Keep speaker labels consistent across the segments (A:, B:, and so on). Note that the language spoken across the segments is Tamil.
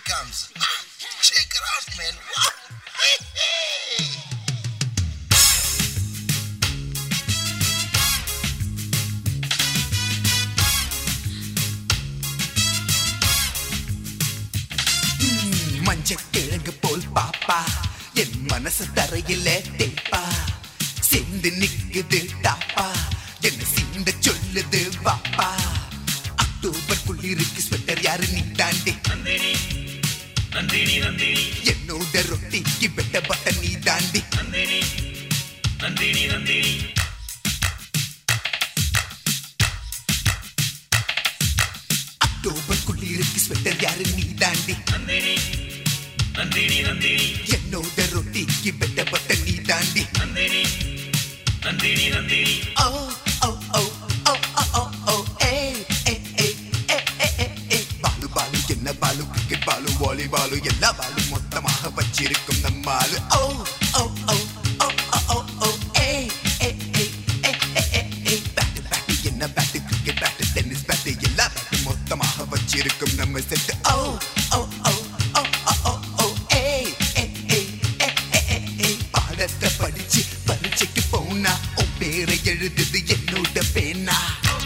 A: comes. Check it out, man. Wow.
B: மஞ்சக்கிழங்கு போல் பாப்பா என் மனசு தரையில தேப்பா சிந்து நிக்குது டாப்பா என்ன சிந்த சொல்லுது வாப்பா அக்டோபர் குளிருக்கு ஸ்வெட்டர் யாரு நீ தாண்டி என்னோட ரொட்டிக்கு வெட்ட பட்ட நீ தாண்டி அக்டோபர் குளிருக்கு ஸ்வெட்டர் யாரு நீ தாண்டி என்னோட ரொட்டிக்கு வெட்ட பட்ட நீ தாண்டி ஓ ஓ ஓ ஓ ஓ ஓ ஓ ஏய் ஏய் ஏய் ஏய் ஏய் ஏய் ஏய் பாலு பாலு என்ன பாலு கிரிக்கெட் பாலு வாலிபாலு எல்லா பாலும் மொத்தமாக வச்சிருக்கும் நம்மாலு ஓ ஓ ஓ ஓ ஓ ஓ ஓ ஏய் ஏய் ஏய் ஏய் ஏய் ஏய் ஏய் பேட்டு பேட்டு என்ன bat cricket bat tennis bat எல்லா பேட்டு மொத்தமாக வச்சிருக்கும் நம்ம செட்டு ஓ ஓ ஓ ஓ ஓ ஓ ஓ ஏய் ஏய் ஏய் ஏய் ஏய் ஏய் ஏய் பாடத்தை படிச்சு பரீட்சைக்கு போனா உன் பேரை எழுதுது என்னோட பேனா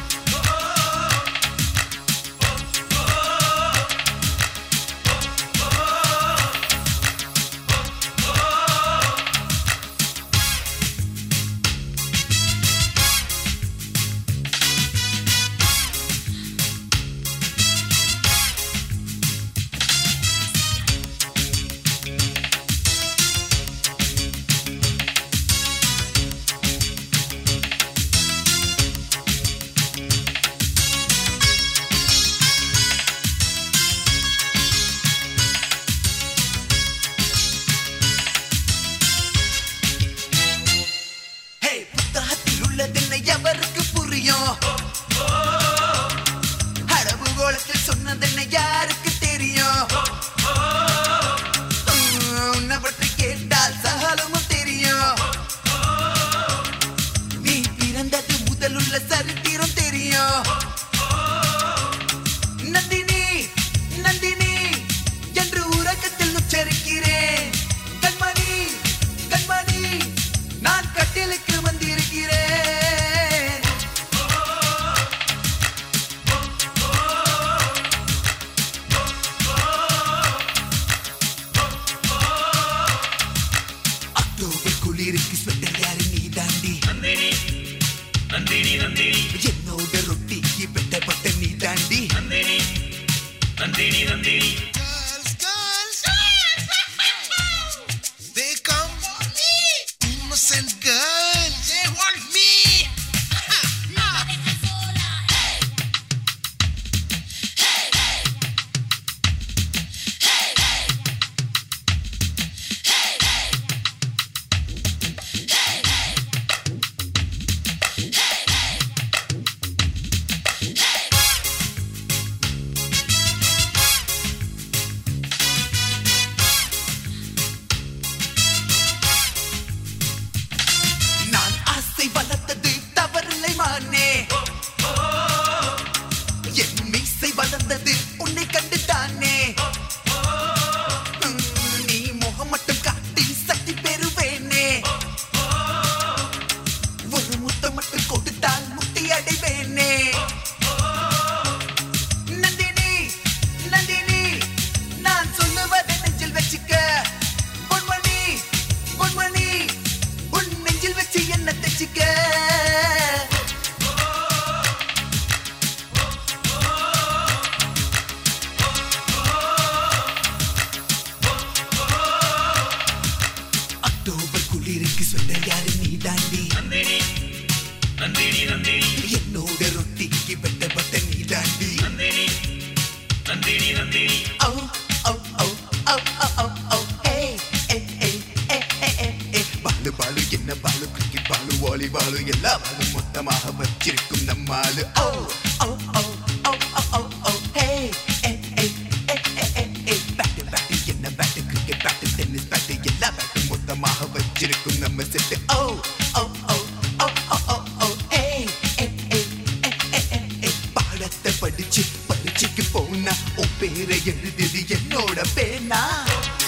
B: ஹே புத்தகத்தில் உள்ளதென்ன எவருக்கு புரியும் அளவுகோலத்தில் சொன்னதென்ன யாருக்கு தெரியும் உன்னை பற்றி கேட்டால் சகலமும் தெரியும் நீ பிறந்தது முதலுள்ள சரித்திரம் தெரியும் நந்தினி நந்தினி என்று உறக்கத்தில் உச்சரிக்கிறேன் கண்மணி கண்மணி நான் கட்டிலுக்கு வந்திருக்கிறேன் அக்டோபர் குளிருக்கு ஸ்வெட்டர் யாரு நீ தாண்டி என்னோட ரொட்டிக்கு வெட்டப்பட்ட நீ தாண்டி
A: Girls, girls. They come. Innocent girls. They want me.
B: நான் ஆசை வளர்த்தது தவறில்லை மானே என் மீசை வளர்ந்தது உன்னை கண்டு தானே உம், நீ முகம் மட்டும் காட்டி சக்தி பெறுவேனே ஒரு முத்தம் மட்டும் கொடுத்தால் முக்தி அடைவேனே நந்தினி நந்தினி நான் சொல்லுவதை நெஞ்சில் வச்சுக்க பொன்மணி பொன்மணி உன் நெஞ்சில் வச்சு என்ன தச்சுக்க அக்டோபர் குளிருக்கு ஸ்வெட்டர் யாரு நீ தாண்டி என்னோட ரொட்டிக்கு வெட்டப்பட்ட நீ தாண்டி ஓ ஓ ஓ ஓ ஓ ஓ ஓ ஏய் ஏய் ஏய் ஏய் ஏய் ஏய் ஏய் பாலு பாலு என்ன பாலு கிரிக்கெட் பாலு வாலிபாலு எல்லா பாலும் மொத்தமாக வச்சிருக்கும் நம்மாலு ஓ ஓ ஓ ஓ ஓ ஓ ஓ ஏய் ஏய் ஏய் ஏய் ஏய் ஏய் ஏய் பேட்டு பேட்டு என்ன bat cricket bat tennis bat எல்லா பேட்டும் மொத்தமாக வச்சிருக்கும் நம்ம செட்டு ஓ ஓ ஓ ஓ ஓ ஓ ஓ ஏய் ஏய் ஏய் ஏய் ஏய் ஏய் ஏய் பாடத்தை படிச்சு பரீட்சைக்கு போன ஒன்னா உன் பேரை எழுதுது என்னோட பேனா